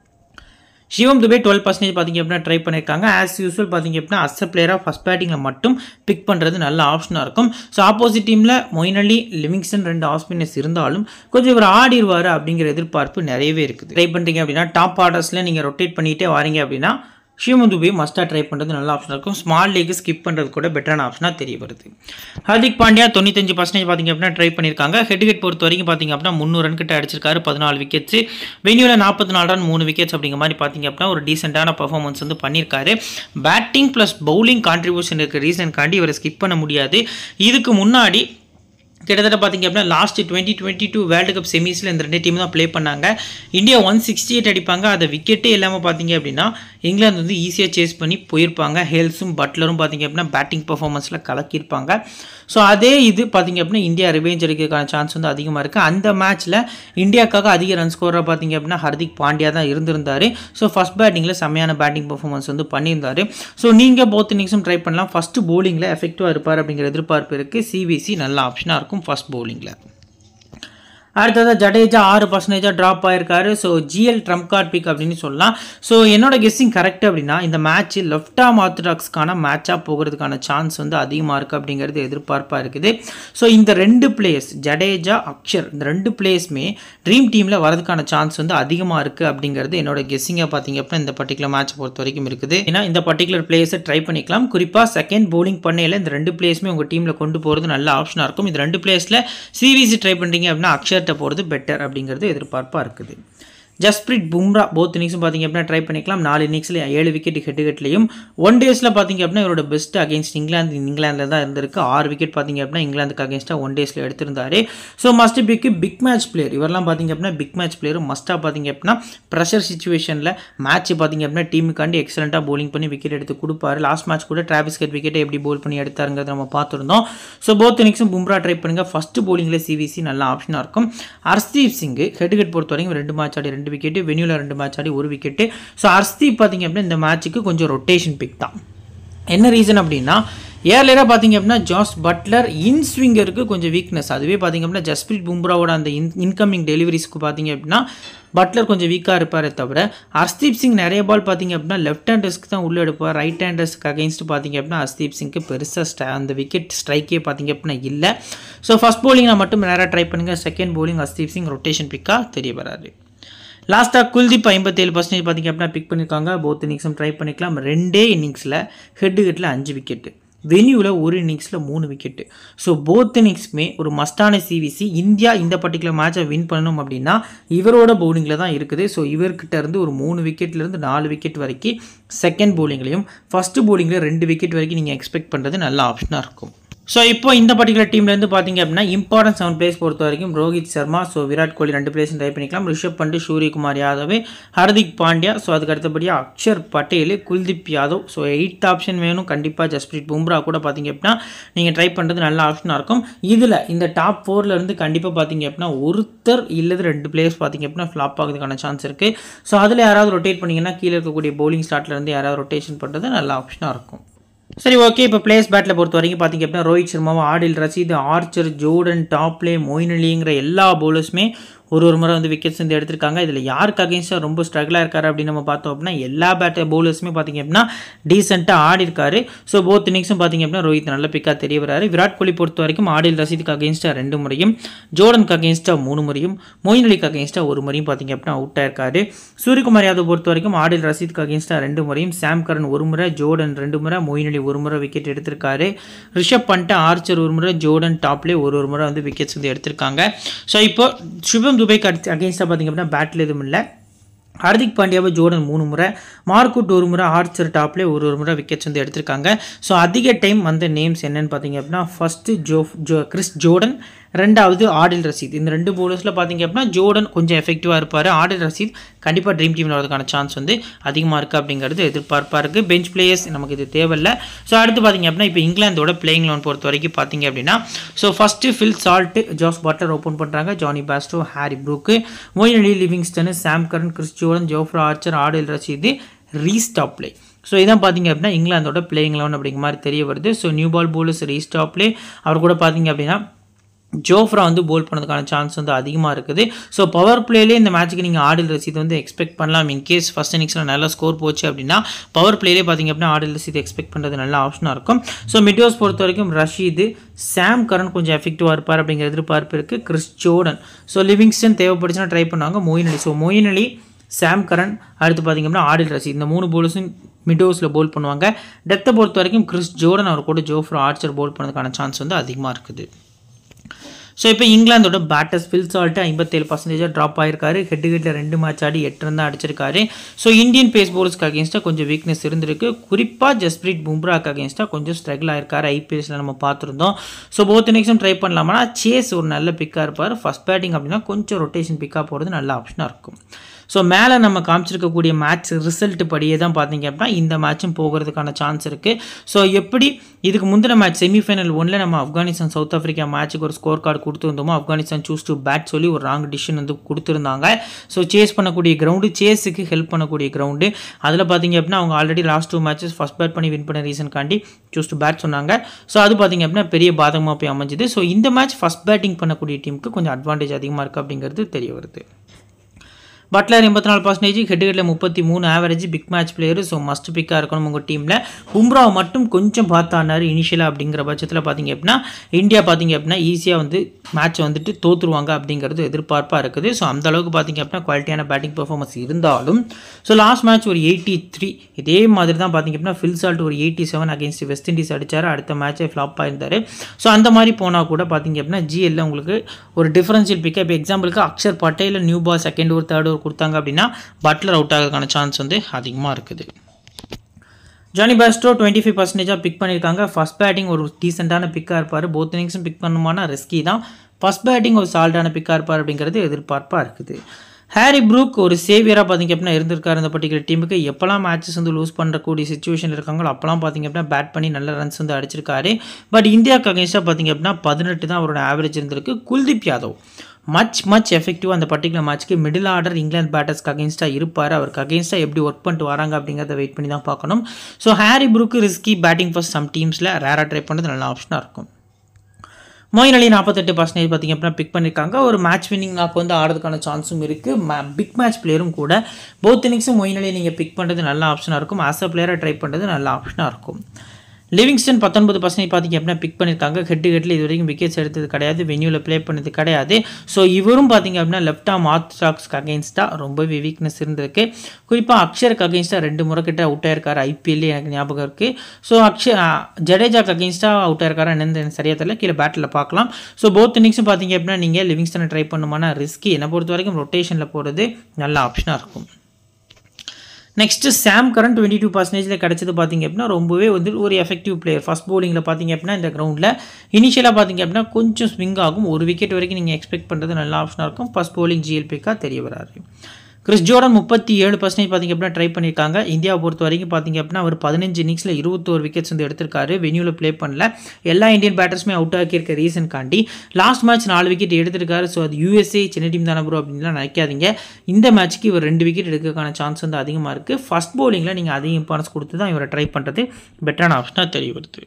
சிவம் துபே டுவெல் பர்சன்டேஜ் பார்த்தீங்க அப்படின்னா ட்ரை பண்ணியிருக்காங்க ஆஸ் யூஸ்வல் பார்த்தீங்க அப்படின்னா அஸ் பிளேயராக ஃபஸ்ட் பேட்டிங்கில் மட்டும் பிக் பண்ணுறது நல்ல ஆப்ஷனாக இருக்கும் ஸோ ஆப்போசிட் டீமில் மொயின் அலி லிவிங்ஸ்டன் ரெண்டு ஆஸ்பினர்ஸ் இருந்தாலும் கொஞ்சம் இவர் ஆடிடுவார் அப்படிங்கிற எதிர்பார்ப்பு நிறையவே இருக்குது ட்ரை பண்ணுறீங்க அப்படின்னா டாப் ஆர்டர்ஸில் நீங்கள் ரொட்டேட் பண்ணிகிட்டே வரீங்க அப்படின்னா ஷிவம் துபே மஸ்ட்டாக ட்ரை பண்ணுறது நல்ல ஆப்ஷனாக இருக்கும் ஸ்மால் லீக் ஸ்கிப் பண்ணுறது கூட பெட்டரான ஆப்ஷனாக தெரிய வருது ஹர்திக் பாண்டியா தொண்ணூத்தஞ்சு பர்சன்டேஜ் பார்த்திங்க அப்படின்னா ட்ரை பண்ணியிருக்காங்க ஹெட் ஹெட் பொறுத்த வரைக்கும் பார்த்திங்க அப்படின்னா முந்நூறு ரன் கிட்ட அடிச்சிருக்காரு பதினாலு விக்கெட்ஸ் வெனியூவில் நாற்பத்தி நாலு ரன் மூணு விக்கெட்ஸ் அப்படிங்கிற மாதிரி பார்த்திங்க அப்படின்னா ஒரு டீசெண்டான பர்ஃபார்மன்ஸ் வந்து பண்ணியிருக்காரு பேட்டிங் ப்ளஸ் பவுலிங் கான்ட்ரிபியூஷன் இருக்க ரீசன் காண்டி இவரை ஸ்கிப் பண்ண முடியாது இதுக்கு முன்னாடி கிட்டத்தட்ட பார்த்தீங்க அப்படின்னா last twenty twenty two world cup செமிஸில் இந்த ரெண்டு டீம் தான் ப்ளே பண்ணாங்க இந்தியா ஒன் சிக்ஸ்டி எயிட் அடிப்பாங்க அதை விக்கெட்டே இல்லாமல் பார்த்தீங்க அப்படின்னா இங்கிலாந்து வந்து ஈஸியாக சேஸ் பண்ணி போயிருப்பாங்க ஹேல்ஸும் பட்லரும் பார்த்தீங்க அப்படின்னா பேட்டிங் பர்ஃபார்மன்ஸில் கலக்கியிருப்பாங்க ஸோ அதே இது பார்த்தீங்க அப்படின்னா இந்தியா ரிவேஞ்ச் எடுக்கிறதுக்கான சான்ஸ் வந்து அதிகமாக இருக்குது அந்த மேட்ச்சில் இந்தியாவுக்காக அதிக ரன் ஸ்கோராக பார்த்தீங்க அப்படின்னா ஹர்திக் பாண்டியா தான் இருந்திருந்தார் ஸோ ஃபஸ்ட் பேட்டிங்கில் செம்மையான பேட்டிங் பர்ஃபார்மன்ஸ் வந்து பண்ணியிருந்தார் ஸோ நீங்கள் போத் இன்னிங்ஸும் ட்ரை பண்ணலாம் ஃபஸ்ட்டு bowlingல எஃபெக்டிவாக இருப்பார் அப்படிங்கிற எதிர்பார்ப்பு இருக்குது சிபிசி நல்ல ஆப்ஷனாக இருக்கும் ஃபஸ்ட் bowlingல அடுத்ததாக ஜடேஜா ஆறு பர்சன்டேஜாக ட்ராப் ஆயிருக்காரு so GL trump card pick அப்படின்னு சொல்லலாம் ஸோ என்னோட கெஸ்ஸிங் கரெக்ட் அப்படின்னா இந்த மேட்ச் லெஃப்ட் ஆம் ஆர்த்தடாக்ஸ்க்கான மேட்சாக போகிறதுக்கான சான்ஸ் வந்து அதிகமாக இருக்குது அப்படிங்கிறது எதிர்பார்ப்பாக இருக்குது ஸோ இந்த ரெண்டு பிளேயர்ஸ் ஜடேஜா அக்ஷர் இந்த ரெண்டு பிளேயர்ஸுமே ட்ரீம் டீமில் வரதுக்கான சான்ஸ் வந்து அதிகமாக இருக்குது அப்படிங்கிறது என்னோட கெஸ்ஸிங்காக பார்த்தீங்க அப்படின்னா இந்த பர்டிகுலர் மேட்ச் பொறுத்த வரைக்கும் இருக்குது ஏன்னா இந்த பர்டிகுலர் பிளேயர்ஸை ட்ரை பண்ணிக்கலாம் குறிப்பாக செகண்ட் bowling பண்ணையில் இந்த ரெண்டு பிளேயர்ஸுமே உங்கள் டீமில் கொண்டு போகிறது நல்ல ஆப்ஷனாக இருக்கும் இந்த ரெண்டு பிளேயர்ஸில் சிவிசி ட்ரை பண்ணுறீங்க அப்படின்னா அக்ஷர்கிட்ட போகிறது பெட்டர் அப்படிங்கிறது எதிர்பார்ப்பாக இருக்குது ஜஸ்பிரிட் பும்ரா போத் இன்னிங்ஸும் பார்த்தீங்க அப்படின்னா ட்ரை பண்ணிக்கலாம் நாலு இன்னிங்ஸில் ஏழு விக்கெட் ஹெட் ஹெட்லையும் ஒன் டேஸில் பார்த்தீங்க அப்படின்னா இவரோட பெஸ்ட் அகேன்ஸ்ட் இங்கிலாந்து இங்கிலாந்தில் தான் இருந்திருக்கு ஆறு விக்கெட் பார்த்தீங்க அப்படின்னா இங்கிலாந்துக்கு அகேன்ஸ்டாக ஒன் டேஸில் எடுத்திருந்தாரு so must pick pick match player இவரெல்லாம் பார்த்தீங்க அப்படின்னா பிக் மேட்ச் பிளேயர் மஸ்ட்டாக பார்த்தீங்க அப்படின்னா ப்ரெஷர் சுச்சுவேஷனில் மேட்ச் பார்த்தீங்க அப்படின்னா டீமுக்காண்டி எக்ஸலண்ட்டாக bowling பண்ணி விக்கெட் எடுத்து கொடுப்பாரு லாஸ்ட் மேட்ச் கூட டிராவிஸ் கட் விக்கெட்டை எப்படி போல் பண்ணி எடுத்தாருங்கிறத நம்ம பார்த்துருந்தோம் ஸோ போத் இன்னிங்ஸும் பும்ரா ட்ரை பண்ணுங்கள் ஃபஸ்ட்டு bowlingல சிவிசி நல்ல ஆப்ஷனாக இருக்கும் ஹர்ஷ்தீப் சிங் ஹெட் ஹெட் பொறுத்த வரைக்கும் ரெண்டு மேட்ச் ஆடி ரெண்டு விக்கெட்டு வெனியூவில் ரெண்டு மேட்ச் ஆடி ஒரு விக்கெட்டு ஸோ ஹர்ஷ்தீப் பார்த்தீங்க அப்படின்னா இந்த மேட்ச்சுக்கு கொஞ்சம் ரொட்டேஷன் பிக் தான் என்ன ரீசன் அப்படின்னா ஏர்லியராக பார்த்தீங்க அப்படின்னா ஜாஸ் பட்லர் இன் ஸ்விங்கருக்கு கொஞ்சம் வீக்னஸ் அதுவே பார்த்தீங்க அப்படின்னா ஜஸ்பிரீத் பும்ராவோட அந்த இன் இன்கமிங் டெலிவரிஸ்க்கு பார்த்தீங்க அப்படின்னா பட்லர் கொஞ்சம் வீக்காக இருப்பாரே தவிர ஹர்ஷ்தீப் சிங் நிறைய பால் பார்த்தீங்க அப்படின்னா லெஃப்ட் ஹேண்டர்ஸ்க்கு தான் உள்ளே எடுப்பார் ரைட் ஹேண்டர்ஸ்க்கு அகைன்ஸ்ட் பார்த்தீங்க அப்படின்னா ஹர்ஷ்தீப் சிங்க்கு பெருசாக ஸ்ட அந்த விக்கெட் ஸ்ட்ரைக்கே பார்த்தீங்க அப்படின்னா இல்லை ஸோ ஃபஸ்ட் bowling மட்டும் நேராக ட்ரை பண்ணுங்கள் second bowling Arshdeep Singh rotation பிக்காக தெரிய வராது லாஸ்ட்டாக குல்தீப் ஐம்பத்தேழு பர்சன்டேஜ் பார்த்தீங்க அப்படின்னா பிக் பண்ணியிருக்காங்க போத் இன்னிங்ஸும் ட்ரை பண்ணிக்கலாம் ரெண்டே இன்னிங்ஸில் ஹெட் ஹெட்டில் அஞ்சு விக்கெட்டு வெனியூவில் ஒரு இன்னிங்ஸில் மூணு விக்கெட்டு ஸோ போத் இன்னிங்ஸுமே ஒரு மஸ்டான சிவிசி இந்தியா இந்த பர்டிகுலர் மேட்சை வின் பண்ணணும் அப்படின்னா இவரோட பவுலிங்கில் தான் இருக்குது ஸோ இவர்கிட்ட இருந்து ஒரு மூணு விக்கெட்லேருந்து நாலு விக்கெட் வரைக்கும் செகண்ட் பவுலிங்லையும் ஃபஸ்ட்டு பவுலிங்கில் ரெண்டு விக்கெட் வரைக்கும் நீங்கள் எக்ஸ்பெக்ட் பண்ணுறது நல்ல ஆப்ஷனாக இருக்கும் ஸோ இப்போ இந்த பர்டிகுலர் டீம்லேருந்து பார்த்தீங்க அப்படின்னா இம்பார்ட்டன்ட் செவன் பிளேஸ் பொறுத்த வரைக்கும் ரோஹித் சர்மா ஸோ விராட் கோலி ரெண்டு பிளேஸும் ட்ரை பண்ணிக்கலாம் ரிஷப் பண்ட் சூரியகுமார் யாதவ் ஹர்திக் பாண்டியா ஸோ அதுக்கு அடுத்தபடியாக Axar Patel Kuldeep Yadav so eight option வேணும் கண்டிப்பாக ஜஸ்பிரீத் பும்ரா கூட பார்த்தீங்க அப்படின்னா நீங்கள் ட்ரை பண்ணுறது நல்ல ஆப்ஷனாக இருக்கும் இதில் இந்த டாப் ஃபோரில் இருந்து கண்டிப்பாக பார்த்தீங்க அப்படின்னா ஒருத்தர் இல்லது ரெண்டு பிளேயர்ஸ் பார்த்தீங்க அப்படின்னா ஃப்ளாப் ஆகிறதுக்கான சான்ஸ் இருக்குது ஸோ அதில் யாராவது ரொட்டேட் பண்ணிங்கன்னா கீழே இருக்கக்கூடிய bowling ஸ்லாட்ல இருந்து யாராவது ரொட்டேஷன் பண்ணுறது நல்ல ஆப்ஷனாக இருக்கும் சரி ஓகே இப்போ பிளேஸ் பேட்டில் பொறுத்த வரைக்கும் பார்த்தீங்க அப்படின்னா ரோஹித் சர்மாவும் Adil Rashid Archer Jordan Topley Moeen அலிங்கிற எல்லா பவுலர்ஸுமே ஒரு ஒரு முறை வந்து விக்கெட்ஸ் வந்து எடுத்திருக்காங்க இதில் யாருக்கு அகேன்ஸ்டாக ரொம்ப ஸ்ட்ரகிளாக இருக்காரு அப்படின்னு நம்ம பார்த்தோம் அப்படின்னா எல்லா பேட்டர் பவுலர்ஸுமே பார்த்தீங்க அப்படின்னா டீசெண்டாக ஆடி இருக்காரு ஸோ போத் இன்னிங்ஸும் பார்த்தீங்க அப்படின்னா ரோஹித் நல்ல பிக்காக தெரிய வராரு விராட் கோலி பொறுத்த வரைக்கும் ஆடில் ரசீதுக்கு அகேன்ஸ்டாக ரெண்டு முறையும் ஜோர்டனுக்கு அகேன்ஸ்டாக மூணு முறையும் மொயின் அலிக்கு அகேன்ஸ்டாக ஒரு முறையும் பார்த்தீங்க அப்படின்னா அவுட் ஆயிருக்காரு சூரியகுமார் யாதவ் பொறுத்த வரைக்கும் ஆடில் ரசீதுக்கு அகேன்ஸ்டாக ரெண்டு முறையும் சாம் கரன் ஒரு முறை ஜோர்டன் ரெண்டு முறை மொயின் அலி ஒரு முறை விக்கெட் எடுத்திருக்காரு ரிஷப் பண்ட் ஆர்ச்சர் ஒரு முறை ஜோர்டன் டாப்லேயே ஒரு ஒரு முறை வந்து விக்கெட்ஸ் வந்து எடுத்திருக்காங்க ஸோ இப்போ சுபம் துபைக்கு அடுத்து அகேன்ஸ்டாக பார்த்தீங்க அப்படின்னா பேட்டில் எதுவும் இல்லை ஹார்திக் பாண்டியாவை ஜோர்டன் மூணு முறை மார்க்குட் ஒரு முறை ஆர்ச்சர் டாப்லேயே ஒரு ஒரு முறை விக்கெட்ஸ் வந்து எடுத்திருக்காங்க ஸோ அதிக டைம் வந்த நேம்ஸ் என்னன்னு பார்த்தீங்க அப்படின்னா first Joe Joe Chris Jordan ரெண்டாவது ஆடில் ரசீத் இந்த ரெண்டு bowlers-ல பார்த்தீங்க அப்படின்னா ஜோர்டன் கொஞ்சம் எஃபெக்டிவாக இருப்பார் ஆடில் ரசீத் கண்டிப்பாக ட்ரீம் டீமில் வரதுக்கான சான்ஸ் வந்து அதிகமாக இருக்குது அப்படிங்கிறது எதிர்பார்ப்பாக இருக்குது பெஞ்ச் பிளேயர்ஸ் நமக்கு இது தேவையில்லை ஸோ அடுத்து பார்த்தீங்க அப்படின்னா இப்போ இங்கிலாந்தோட பிளேயிங் லோன் பொறுத்த வரைக்கும் பார்த்தீங்க அப்படின்னா so first Phil Salt Jos Buttler open பண்ணுறாங்க Jonny Bairstow Harry Brook Moeen Ali Livingstone Sam Curran Chris Jordan Jofra Archer Adil Rashid Reece Topley so இதான் பார்த்தீங்க அப்படின்னா இங்கிலாந்தோட பிளேயிங் லெவன் அப்படிங்கிற மாதிரி தெரிய வருது so new ball bowlers Reece Topley அவர் கூட பார்த்தீங்க அப்படின்னா ஜோஃப்ரா வந்து போல் பண்ணதுக்கான சான்ஸ் வந்து அதிகமாக இருக்குது ஸோ பவர் பிளேலே இந்த மேட்ச்சுக்கு நீங்கள் ஆடில் ரசீத் வந்து எக்ஸ்பெக்ட் பண்ணலாம் இன்கேஸ் ஃபஸ்ட் இன்னிங்ஸில் நல்ல ஸ்கோர் போச்சு அப்படின்னா பவர் பிளேலே பார்த்தீங்க அப்படின்னா ஆடில் ரசீத் எக்ஸ்பெக்ட் பண்ணுறது நல்ல ஆப்ஷனாக இருக்கும் ஸோ மிட்யோஸ் பொறுத்த வரைக்கும் ரஷீது சாம் கரன் கொஞ்சம் எஃபெக்டிவாக இருப்பார் அப்படிங்கிற எதிர்பார்ப்பு இருக்குது கிறிஸ் ஜோர்டன் ஸோ லிவிங்ஸ்டன் தேவைப்படுச்சுன்னா ட்ரை பண்ணுவாங்க Moeen Ali so Moeen Ali Sam Curran அடுத்து பார்த்தீங்க அப்படின்னா ஆடில் ரசீத் இந்த மூணு போலர்ஸும் மிடோஸில் போல் பண்ணுவாங்க டெத்தை பொறுத்த வரைக்கும் கிறிஸ் ஜோர்டன் அவர் கூட ஜோஃப்ரோ ஆர்ச்சர் போல் பண்ணதுக்கான சான்ஸ் வந்து அதிகமாக இருக்குது ஸோ இப்போ இங்கிலாந்தோட பேட்டர்ஸ் ஃபில் சால்ட்டு ஐம்பத்தேழு பர்சன்டேஜாக ட்ராப் ஆயிருக்காரு ஹெட் ஹெட்டில் ரெண்டு மேட்ச் ஆடி எட்டு ரன் தான் அடிச்சிருக்காரு ஸோ இந்தியன் பேஸ் போலர்ஸ்க்கு அகேன்ஸ்டாக கொஞ்சம் வீக்னஸ் இருந்திருக்கு குறிப்பாக ஜஸ்பிரீத் பும்ராக்கு அகேன்ஸ்டாக கொஞ்சம் ஸ்ட்ரகிள் ஆயிருக்காரு ஐபிஎஸ்ல நம்ம பார்த்துருந்தோம் ஸோ போத் இன்னிங்ஸும் ட்ரை பண்ணலாமா சேஸ் ஒரு நல்ல பிக்காக இருப்பார் ஃபஸ்ட் பேட்டிங் அப்படின்னா கொஞ்சம் ரொட்டேஷன் பிக்காக போகிறது நல்ல ஆப்ஷனாக இருக்கும் ஸோ மேலே நம்ம காமிச்சிருக்கக்கூடிய மேட்ச் ரிசல்ட் படியே தான் பார்த்தீங்க அப்படின்னா இந்த மேட்சும் போகிறதுக்கான சான்ஸ் இருக்குது ஸோ எப்படி இதுக்கு முந்தின மேட்ச் செமிஃபைனல் ஒன்ல நம்ம ஆப்கானிஸ்தான் சவுத் ஆஃப்ரிக்கா மேட்ச்சுக்கு ஒரு ஸ்கோர் கார்டு கொடுத்துருந்தோமோ ஆப்கானிஸ்தான் சூஸ் டு பேட் சொல்லி ஒரு ராங் டிசிஷன் வந்து கொடுத்துருந்தாங்க ஸோ சேஸ் பண்ணக்கூடிய கிரவுண்டு சேஸுக்கு ஹெல்ப் பண்ணக்கூடிய கிரவுண்டு அதில் பார்த்தீங்க அப்படின்னா அவங்க already last two matches first bat பண்ணி வின் பண்ண ரீசன் காண்டி சூஸ் டு பேட் சொன்னாங்க ஸோ அது பார்த்தீங்க அப்படின்னா பெரிய பாதகமாக போய் அமைஞ்சுது ஸோ இந்த மேட்ச் ஃபஸ்ட் பேட்டிங் பண்ணக்கூடிய டீமுக்கு கொஞ்சம் அட்வான்டேஜ் அதிகமாக இருக்குது அப்படிங்கிறது தெரிய வருது பட்லர் எண்பத்தி நாலு பர்சன்டேஜ் ஹெட் ஹெட்டில் முப்பத்தி மூணு average pick match player so must பிக்காக இருக்கணும் உங்கள் டீமில் பும்ராவை மட்டும் கொஞ்சம் பார்த்தானாரு இனிஷியலாக அப்படிங்கிற பட்சத்தில் பார்த்தீங்க அப்படின்னா இந்தியா பார்த்தீங்க அப்படின்னா ஈஸியாக வந்து மேட்ச் வந்துட்டு தோற்றுருவாங்க அப்படிங்கிறது எதிர்பார்ப்பாக இருக்குது ஸோ அந்த அளவுக்கு பார்த்தீங்க அப்படின்னா குவாலிட்டியான பேட்டிங் பெர்ஃபார்மன்ஸ் இருந்தாலும் ஸோ லாஸ்ட் மேட்ச் ஒரு எயிட்டி த்ரீ இதே மாதிரி தான் பார்த்தீங்க அப்படின்னா ஃபில் சால்ட் ஒரு eighty seven against West Indies அடிச்சார் அடுத்த மேட்சே ஃப்ளாப் ஆயிருந்தார் ஸோ அந்த மாதிரி போனால் கூட பார்த்தீங்க அப்படின்னா ஜிஎல்ல உங்களுக்கு ஒரு டிஃபரன்ஷியல் பிக்கப் இப்போ எக்ஸாம்பிளுக்கு Axar Patel new ball second over third over கொடுத்தாங்க அப்படின்னா பட்லர் அவுட் ஆகிறதுக்கான சான்ஸ் வந்து அதிகமாக இருக்குது ஜானி பாஸ்டோ டுவெண்ட்டி ஃபைவ் பர்சன்டேஜாக பிக் பண்ணியிருக்காங்க ஃபஸ்ட் பேட்டிங் ஒரு டீசெண்டான பிக்காக இருப்பார் போத் இன்னிங்ஸும் பிக் பண்ணுமானா ரிஸ்கி தான் ஃபஸ்ட் பேட்டிங் ஒரு சால்டான பிக்காக இருப்பார் அப்படிங்கிறது எதிர்பார்ப்பாக இருக்குது ஹாரி ப்ரூக் ஒரு சேவியராக பார்த்தீங்க அப்படின்னா இருந்திருக்காரு இந்த பர்டிகுலர் டீமுக்கு எப்போல்லாம் மேட்சஸ் வந்து லூஸ் பண்ணுறக்கூடிய சுச்சுவேஷன் இருக்காங்களோ அப்போலாம் பார்த்தீங்க அப்படின்னா பேட் பண்ணி நல்ல ரன்ஸ் வந்து அடிச்சிருக்காரு பட் இந்தியாவுக்கு அகேன்ஸ்டாக பார்த்தீங்க அப்படின்னா பதினெட்டு தான் அவரோட ஆவரேஜ் இருந்திருக்கு குல்தீப் யாதவ் மச் மச் எஃபெக்டிவாக அந்த பர்டிகுலர் மேட்ச்க்கு மிடில் ஆர்டர் இங்கிலாந்து பேட்டர்ஸ்க்கு அகேன்ஸ்டாக இருப்பார் அவருக்கு அகேன்ஸ்டாக எப்படி ஒர்க் பண்ணிட்டு வராங்க அப்படிங்கிறத வெயிட் பண்ணி தான் பார்க்கணும் so Harry Brook risky batting first some டீம்ஸில் ரேராக ட்ரை பண்ணுறது நல்ல ஆப்ஷனாக இருக்கும் மோயின் அலி நாற்பத்தெட்டு பர்சன்டேஜ் பார்த்திங்க அப்படின்னா பிக் பண்ணியிருக்காங்க ஒரு மேட்ச் வின்னிங் நாக்கு வந்து ஆடுறதுக்கான சான்ஸும் இருக்குது பிக் மேட்ச் பிளேயரும் கூட போத் இன்னிங்ஸும் மொயின் அலி நீங்கள் பிக் பண்ணுறது நல்ல ஆப்ஷனாக இருக்கும் ஆஸ் அ பிளேயராக ட்ரை பண்ணுறது நல்ல ஆப்ஷனாக இருக்கும் லிவிங்ஸ்டன் பத்தொன்பது பர்சன்டேஜ் பார்த்திங்க அப்படின்னா பிக் பண்ணியிருக்காங்க ஹெட் ஹெட்டில் இது வரைக்கும் விக்கெட்ஸ் எடுத்தது கிடையாது வென்யூவில் ப்ளே பண்ணது கிடையாது ஸோ இவரும் பார்த்திங்க அப்படின்னா லெஃப்ட் ஆம் ஆர்த்டாக்ஸ்க்கு அகேன்ஸ்டாக ரொம்பவே வீக்னஸ் இருந்திருக்கு குறிப்பாக அக்ஷருக்கு அகேன்ஸ்டாக ரெண்டு முறை கிட்ட அவுட் ஆயிருக்காரு ஐபிஎல்லே எனக்கு ஞாபகம் இருக்குது ஸோ அக்ஷர் ஜடேஜாக்கு அகேன்ஸ்டாக அவுட் ஆயிருக்காரு என்னன்னு எனக்கு சரியாக தெரியல கீழே பேட்டில் பார்க்கலாம் ஸோ போத் இன்னிங்ஸும் பார்த்திங்க அப்படின்னா நீங்கள் லிவிங்ஸ்டனை ட்ரை பண்ணுமானா ரிஸ்கி என்னை பொறுத்த வரைக்கும் ரொட்டேஷனில் போகிறது நல்ல ஆப்ஷனாக இருக்கும் next Sam Curran twenty two பர்சன்டேஜில் கிடச்சது பார்த்திங்க அப்படின்னா ரொம்பவே வந்து ஒரு எஃபெக்டிவ் பிளேயர் ஃபஸ்ட் பவுலிங்கில் பார்த்திங்க அப்படின்னா இந்த கிரவுண்டில் இனிஷியலாக பார்த்திங்க அப்படின்னா கொஞ்சம் ஸ்விங் ஆகும் ஒரு விக்கெட் வரைக்கும் நீங்கள் எக்ஸ்பெக்ட் பண்ணுறது நல்ல ஆப்ஷனாக இருக்கும் ஃபஸ்ட் பவுலிங் ஜிஎல்பிக்காக தெரிய வராரு கிறிஸ் ஜோர்டன் முப்பத்தி ஏழு பர்சன்டேஜ் பார்த்திங்க அப்படின்னா ட்ரை பண்ணியிருக்காங்க இந்தியாவை பொறுத்த வரைக்கும் பார்த்திங்க அப்படின்னா அவர் பதினஞ்சு இன்னிங்ஸில் இருபத்தோரு விக்கெட்ஸ் வந்து எடுத்திருக்காரு வென்யூவில் ப்ளே பண்ணல எல்லா இந்தியன் பேட்டர்ஸுமே அவுட் ஆக்கியிருக்க ரீசன் காண்டி லாஸ்ட் மேட்ச் நாலு விக்கெட் எடுத்திருக்காரு ஸோ அது யூஎஸ்ஏ சின்ன டீம் தானே ப்ரோ அப்படின்லாம் நினைக்காதீங்க இந்த மேட்ச்க்கு இவர் ரெண்டு விக்கெட் எடுக்கிறதுக்கான சான்ஸ் வந்து அதிகமாக இருக்குது ஃபஸ்ட் பவுலிங்கில் நீங்கள் அதிக இம்பார்ட்டன்ஸ் கொடுத்து தான் இவரை ட்ரை பண்ணுறது பெட்டரான ஆப்ஷனாக தெரிய வருது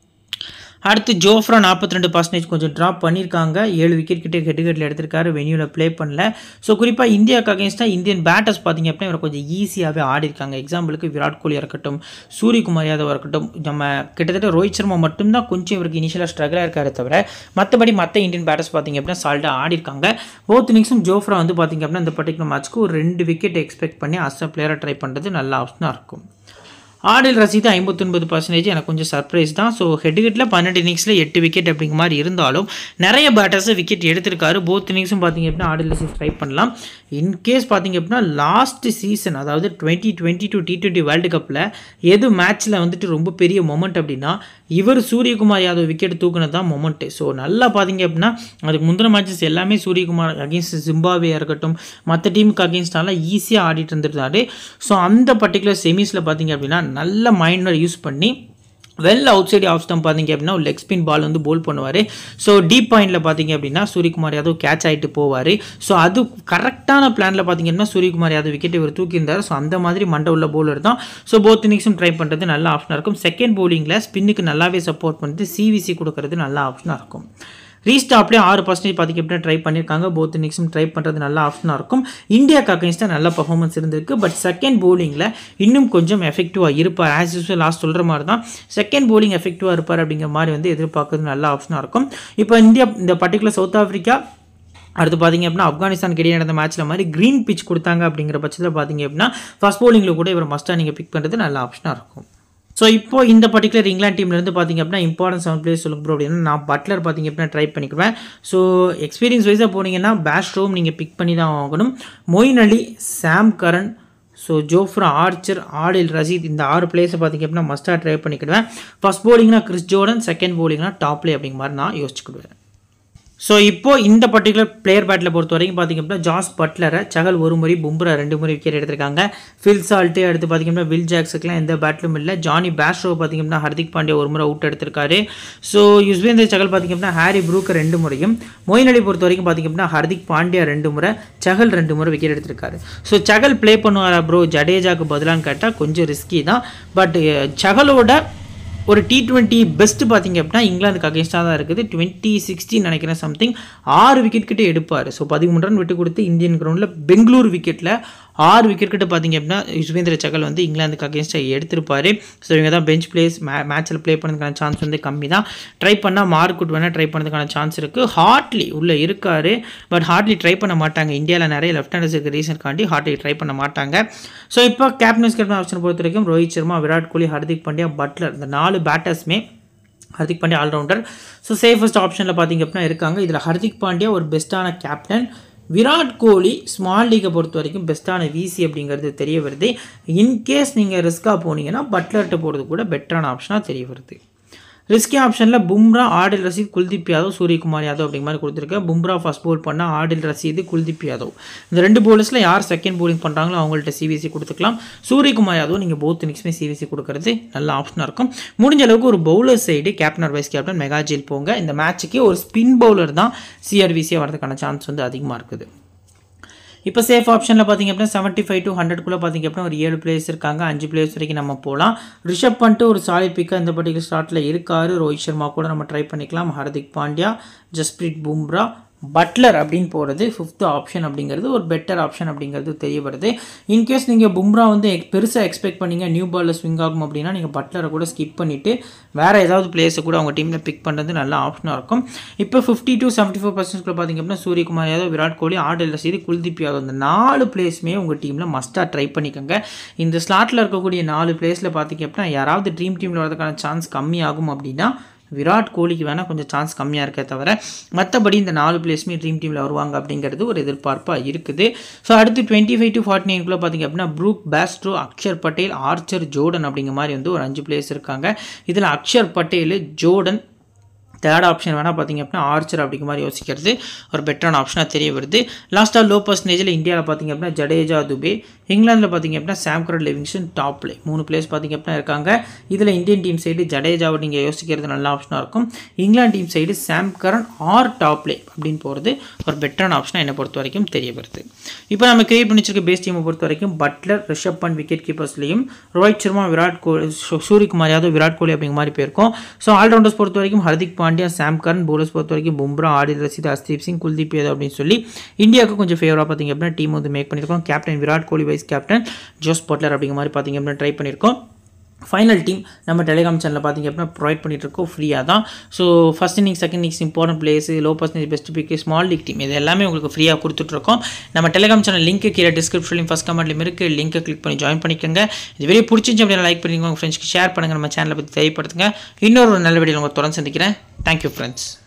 அடுத்து ஜோஃப்ரா நாற்பத்தி ரெண்டு பர்சன்டேஜ் கொஞ்சம் ட்ராப் பண்ணியிருக்காங்க ஏழு விக்கெட் கிட்டே ஹெட்டுகட்டில் எடுத்திருக்காரு வென்யூவில் ப்ளே பண்ணல ஸோ குறிப்பாக இந்தியாவுக்கு அகேன்ஸ்டாக இந்தியன் பேட்டர்ஸ் பார்த்திங்க அப்படின்னா இவர் கொஞ்சம் ஈஸியாகவே ஆடிருக்காங்க எக்ஸாம்பிளுக்கு விராட் கோலியாக இருக்கட்டும் சூரியகுமார் யாதவ் இருக்கட்டும் நம்ம கிட்டத்தட்ட ரோஹித் சர்மா மட்டும்தான் கொஞ்சம் இவருக்கு இனிஷியலாக ஸ்ட்ரகிளாக இருக்காரு தவிர மற்றபடி மற்ற இந்தியன் பேட்டர்ஸ் பார்த்திங்க அப்படின்னா சால்ட்டாக ஆடிருக்காங்க போத் இன்னிங்ஸும் ஜோஃப்ரா வந்து பார்த்திங்க அப்படின்னா இந்த பர்டிகுலர் மேட்ச்க்கு ஒரு ரெண்டு விக்கெட் எக்ஸ்பெக்ட் பண்ணி அஸ் அ பிளேயராக ட்ரை பண்ணுறது நல்ல ஆப்ஷனாக இருக்கும் ஆடில் ரசீது ஐம்பத்தொன்பது பர்சன்டேஜ் எனக்கு கொஞ்சம் சர்ப்ரைஸ் தான் ஸோ ஹெட்கிட்டில் பன்னெண்டு இன்னிங்ஸில் எட்டு விக்கெட் அப்படிங்கிற மாதிரி இருந்தாலும் நிறைய பேட்டர்ஸ் விக்கெட் எடுத்திருக்காரு போத் இன்னிங்ஸும் பார்த்தீங்க அப்படின்னா ஆடில் ரசீத் ட்ரை பண்ணலாம் இன்கேஸ் பார்த்தீங்க அப்படின்னா லாஸ்ட் சீசன் அதாவது twenty twenty two T twenty world கப்பில் எது மேட்ச்சில் வந்துட்டு ரொம்ப பெரிய மொமெண்ட் அப்படின்னா இவர் சூரியகுமார் யாதவ் விக்கெட் தூக்குனது தான் மொமெண்ட்டு ஸோ நல்லா பார்த்தீங்க அப்படின்னா அதுக்கு முந்தின மேட்சஸ் எல்லாமே சூரியகுமார் அகேன்ஸ்ட் ஜிம்பாவே இருக்கட்டும் மற்ற டீமுக்கு அகேன்ஸ்டாலாம் ஈஸியாக ஆடிட்டு இருந்திருந்தாரு ஸோ அந்த பர்டிகுலர் செமிஸில் பார்த்தீங்க அப்படின்னா நல்ல மைண்டை யூஸ் பண்ணி well outside off stump பார்த்தீங்க அப்படின்னா ஒரு லெக் ஸ்பின் பால் வந்து போல் பண்ணுவார் ஸோ டீப் பாயிண்டில் பார்த்தீங்க அப்படின்னா சூரியகுமார் யாதவ் கேட்ச் ஆகிட்டு போவார் ஸோ அது கரெக்டான பிளானில் பார்த்தீங்க அப்படின்னா சூரியகுமார் யாதவ் விக்கெட் இவர் தூக்கியிருந்தார் ஸோ அந்த மாதிரி மண்டை உள்ள பவுலர் தான் ஸோ போத் இன்னிங்ஸும் ட்ரை பண்ணுறது நல்ல ஆப்ஷனாக இருக்கும் செகண்ட் பவுலிங்கில் ஸ்பின்னுக்கு நல்லாவே சப்போர்ட் பண்ணிட்டு சிவிசி கொடுக்கறது நல்ல ஆப்ஷனாக இருக்கும் ரீஸ்டாப்லேயே ஆறு பர்சன்டேஜ் பார்த்திங்க அப்படின்னா ட்ரை பண்ணியிருக்காங்க போத் இன்னிங்ஸும் ட்ரை பண்ணுறது நல்ல ஆப்ஷனாக இருக்கும் இந்தியாவுக்கு அகேன்ஸ்டாக நல்ல பர்ஃபார்மன்ஸ் இருந்திருக்கு பட் செகண்ட் பவுலிங்கில் இன்னும் கொஞ்சம் எஃபெக்டிவாக இருப்பார் ஆஸ் யூஸ்வல் லாஸ்ட் சொல்கிற மாதிரி தான் செகண்ட் பவுலிங் எஃபெக்டிவாக இருப்பார் அப்படிங்கிற மாதிரி வந்து எதிர்பார்க்கறது நல்ல ஆப்ஷனாக இருக்கும் இப்போ இந்தியா இந்த பர்டிகுலர் சவுத் ஆஃப்ரிக்கா அடுத்து பார்த்தீங்க அப்படின்னா ஆப்கானிஸ்தான் இடையே நடந்த மேட்ச்சில் மாதிரி க்ரீன் பிச் கொடுத்தாங்க அப்படிங்கிற பட்சத்தில் பார்த்தீங்க அப்படின்னா ஃபஸ்ட் பவுலிங்கில் கூட இவர் மஸ்ட்டாக நீங்கள் பிக் பண்ணுறது நல்ல ஆப்ஷனாக இருக்கும் ஸோ இப்போ இந்த பர்டிகுலர் இங்கிலாந்து டீம்லேருந்து பார்த்தீங்க அப்படின்னா இம்பார்ட்டன்ஸ் செவன் பிளேயர்ஸ் சொல்லுங்க ப்ரோ அப்படின்னா நான் பட்லர் பார்த்தீங்க அப்படின்னா ட்ரை பண்ணிக்குவேன் ஸோ எக்ஸ்பீரியன்ஸ் வைஸாக போனீங்கன்னா பேஸ்ட்ரோம் நீங்கள் பிக் பண்ணி தான் வாங்கணும் Moeen Ali Sam Curran so Jofra Archer Adil Rashid இந்த ஆறு பிளேஸை பார்த்தீங்க அப்படின்னா மஸ்ட்டாக ட்ரை பண்ணிக்கிடுவேன் ஃபஸ்ட் bowling-னா கிறிஸ் ஜோர்டன் செகண்ட் bowling-னா டாப் பிளே அப்படிங்கிற மாதிரி நான் யோசிச்சுக்கிடுவேன் ஸோ இப்போ இந்த பர்டிகுலர் பிளேயர் பேட்டில் பொறுத்த வரைக்கும் பார்த்திங்க அப்படின்னா ஜாஸ் பட்லரை சகல் ஒரு முறை பும்ரா ரெண்டு முறை விக்கெட் எடுத்திருக்காங்க ஃபில் சால்ட்டு அடுத்து பார்த்திங்க அப்படின்னா வில் ஜாக்ஸுக்குலாம் எந்த பேட்டிலும் இல்லை ஜானி பேஸ்ட்ரோ பார்த்திங்க அப்படின்னா ஹர்திக் பாண்டியா ஒரு முறை அவுட் எடுத்திருக்காரு ஸோ யுஸ்வேந்தர் சகல் பார்த்திங்க அப்படின்னா ஹாரி ப்ரூக்கர் ரெண்டு முறையும் மொயின் அலி பொறுத்த வரைக்கும் பார்த்திங்க அப்படின்னா ஹர்திக் பாண்டியா ரெண்டு முறை சகல் ரெண்டு முறை விக்கெட் எடுத்திருக்காரு ஸோ சகல் ப்ளே பண்ணுவாரா ப்ரோ ஜடேஜாக்கு பதிலான்னு கேட்டால் கொஞ்சம் ரிஸ்கி தான் பட் சகலோட ஒரு டி டுவெண்ட்டி பெஸ்ட்டு பார்த்தீங்க அப்படின்னா இங்கிலாந்துக்கு அகேன்ஸ்டாக தான் இருக்குது டுவெண்ட்டி சிக்ஸ்டின் நினைக்கிறேன் சம்திங் ஆறு விக்கெட் கிட்ட எடுப்பார் ஸோ பதிமூணு ரன் விட்டு கொடுத்து இந்தியன் கிரவுண்டில் பெங்களூர் விக்கெட்டில் ஆறு விக்கெட் கிட்ட பார்த்தீங்க அப்படின்னா யுஸ்வேந்திர சகல் வந்து இங்கிலாந்துக்கு அகேன்ஸ்டாக எடுத்திருப்பாரு ஸோ இவங்க தான் பெஞ்ச் பிளேஸ் மே மேட்ச்சில் ப்ளே பண்ணதுக்கான சான்ஸ் வந்து கம்மி தான் ட்ரை பண்ணால் மார்க்குட் வேணால் ட்ரை பண்ணதுக்கான சான்ஸ் இருக்குது ஹார்ட்லி உள்ளே இருக்கார் பட் ஹார்ட்லி ட்ரை பண்ண மாட்டாங்க இந்தியாவில் நிறைய லெஃப்ட் ஹேண்டர்ஸ் இருக்க ரீசன் காண்டி ஹார்ட்லி ட்ரை பண்ண மாட்டாங்க ஸோ இப்போ கேப்டன்ஸ் கேப்டன் ஆப்ஷன் பொறுத்த வரைக்கும் ரோஹித் சர்மா விராட் கோலி ஹர்திக் பாண்டியா பட்லர் இந்த நாலு பேட்டர்ஸுமே Hardik Pandya all rounder so safest ஆப்ஷனில் பார்த்தீங்க அப்படின்னா இருக்காங்க இதில் ஹர்திக் பாண்டியா ஒரு பெஸ்ட்டான கேப்டன் விராட் கோலி ஸ்மால் லீகை பொறுத்த வரைக்கும் பெஸ்ட்டான விசி அப்படிங்கிறது தெரிய வருது இன்கேஸ் நீங்கள் ரிஸ்க்காக போனீங்கன்னா பட்லர்கிட்ட போகிறது கூட பெட்டரான ஆப்ஷனாக தெரிய வருது ரிஸ்கி ஆப்ஷனில் பும்ரா ஆடில் ரசீத் குல்தீப் யாதவ் சூரியகுமார் யாதவ் அப்படிங்கிற மாதிரி கொடுத்துருக்கேன் பும்ரா ஃபஸ்ட் போல் பண்ணால் ஆடில் ரசீது குல்தீப் யாதவ் இந்த ரெண்டு போலர்ஸில் யார் செகண்ட் போலிங் பண்ணுறாங்களோ அவங்கள்ட்ட சிவிசி கொடுத்துக்கலாம் சூரியகுமார் யாதவ் நீங்கள் போத் இன்னிக்ஸுமே சிவிசி கொடுக்கறது நல்ல ஆப்ஷனாக இருக்கும் முடிஞ்ச அளவுக்கு ஒரு bowler side captain or vice captain மெகாஜில் போங்க இந்த மேட்ச்சுக்கு ஒரு ஸ்பின் பவுலர் தான் சிஆர்விசியாக வரதுக்கான சான்ஸ் வந்து அதிகமாக இருக்குது இப்போ சேஃப் ஆப்ஷனில் பார்த்தீங்க அப்படின்னா செவன்ட்டி ஃபைவ் டு ஹண்ட்ரட்குள்ளே பார்த்தீங்க அப்படின்னா ஒரு ஏழு பிளேயர்ஸ் இருக்காங்க அஞ்சு பிளேயர்ஸ் வரைக்கும் நம்ம போகலாம் ரிஷப் பண்ணிட்டு ஒரு சாலிட் பிக்காக இந்த பர்டிகுலர் ஸ்டார்ட்டில் இருக்காரு ரோஹித் சர்மா கூட நம்ம ட்ரை பண்ணிக்கலாம் ஹர்திக் பாண்டியா ஜஸ்பிரீத் பும்ரா பட்லர் அப்படின்னு போகிறது ஃபிஃப்த் ஆப்ஷன் அப்படிங்கிறது ஒரு பெட்டர் ஆப்ஷன் அப்படிங்கிறது தெரிய வருது இன்கேஸ் நீங்கள் பும்ரா வந்து பெருசாக எக்ஸ்பெக்ட் பண்ணீங்க நியூ பாலில் ஸ்விங் ஆகும் அப்படின்னா நீங்கள் பட்லரை கூட ஸ்கிப் பண்ணிவிட்டு வேறு ஏதாவது பிளேஸை கூட அவங்க டீமில் பிக் பண்ணுறது நல்ல ஆப்ஷனாக இருக்கும் இப்போ ஃபிஃப்டி டு செவன்ட்டி ஃபோர் பர்சன்ட்குள்ள பார்த்தீங்க அப்படின்னா சூரியகுமார் யாதவ் விராட் கோலி ஆடல் ரசீது குல்தீப் யாதவ் இந்த நாலு பிளேஸுமே உங்கள் டீமில் மஸ்ட்டாக ட்ரை பண்ணிக்கோங்க இந்த ஸ்லாட்டில் இருக்கக்கூடிய நாலு பிளேஸில் பார்த்தீங்க அப்படின்னா யாராவது ட்ரீம் டீமில் வரதுக்கான சான்ஸ் கம்மியாகும் அப்படின்னா விராட் கோலிக்கு வேணால் கொஞ்சம் சான்ஸ் கம்மியாக இருக்கே தவிர மற்றபடி இந்த நாலு பிளேஸுமே ட்ரீம் டீமில் வருவாங்க அப்படிங்கிறது ஒரு எதிர்பார்ப்பாக இருக்குது ஸோ அடுத்து டுவெண்ட்டி ஃபைவ் டு ஃபார்ட்டி நைன்குள்ளே பார்த்தீங்க அப்படின்னா Brook Bairstow Axar Patel Archer Jordan அப்படிங்கிற மாதிரி வந்து ஒரு அஞ்சு பிளேஸ் இருக்காங்க இதில் Axar Patel Jordan third option வேணால் பார்த்தீங்க அப்படின்னா ஆர்ச்சர் அப்படிங்கிற மாதிரி யோசிக்கிறது ஒரு பெட்டரான ஆப்ஷனாக தெரிய வருது லாஸ்ட்டாக லோ பர்சன்டேஜில் இந்தியாவில் பார்த்தீங்க அப்படின்னா ஜடேஜா துபே இங்கிலாந்தில் பார்த்தீங்க அப்படின்னா சாம்கரட் லிவிங்ஸ்டன் டாப் பிளே மூணு பிளேஸ் பார்த்தீங்க அப்படின்னா இருக்காங்க இதில் இந்தியன் டீம் சைடு ஜடேஜாவை நீங்கள் யோசிக்கிறது நல்ல ஆப்ஷனாக இருக்கும் England team side Sam Curran or Topley அப்படின்னு போகிறது ஒரு பெட்டரான ஆப்ஷனாக என்னை பொறுத்த வரைக்கும் தெரிய வருது இப்போ நம்ம கிரியேட் பண்ணி வச்சிருக்க பேஸ் டீமை பொறுத்த வரைக்கும் பட்லர் ரிஷப் பண்ட் விக்கெட் கீப்பர்ஸ்லையும் ரோஹித் சர்மா விராட் கோலி சூரியகுமார் யாதவ் விராட் கோலி அப்படிங்கிற மாதிரி போயிருக்கும் ஸோ ஆல்ரவுண்டர்ஸ் பொறுத்த வரைக்கும் Hardik Pandya Sam Curran bowlers பொறுத்த வரைக்கும் பும்ரா ஆடில் ரசித் ஹர்தீப் சிங் குல்தீப் யாதவ் அப்படின்னு சொல்லி இந்தியாவுக்கு கொஞ்சம் ஃபேவராக பார்த்தீங்க அப்படின்னா டீம் வந்து மேக் பண்ணியிருக்கோம் captain Virat Kohli vice captain Jos Buttler அப்படிங்கிற மாதிரி பார்த்தீங்க அப்படின்னா ட்ரை பண்ணியிருக்கோம் ஃபைனல் டீம் நம்ம டெலிகிராம் சேனலில் பார்த்தீங்க அப்படின்னா ப்ரொவைட் பண்ணிட்டு இருக்கோம் ஃப்ரீயாக தான் so first inning second innings important players low percentage best pick small league team இது எல்லாமே உங்களுக்கு ஃப்ரீயாக கொடுத்துட்ருக்கோம் நம்ம டெலிகிராம் சேனல் லிங்க் கீழே டிஸ்கிரிப்ஷன்லையும் ஃபஸ்ட் கமெண்ட்லையும் இருக்குது லிங்க்கை கிளிக் பண்ணி ஜாயின் பண்ணிக்கோங்க இது வெரி பிடிச்சிச்சு அப்படின்னா லைக் பண்ணிக்கோங்க உங்கள் ஃப்ரெண்ட்ஸ்க்கு ஷேர் பண்ணுங்கள் நம்ம சேனலை பற்றி தெரியப்படுத்துங்க இன்னொரு நல்ல வீடியோ உங்களை தொடர்ந்து சந்திக்கிறேன் தேங்க்யூ ஃப்ரெண்ட்ஸ்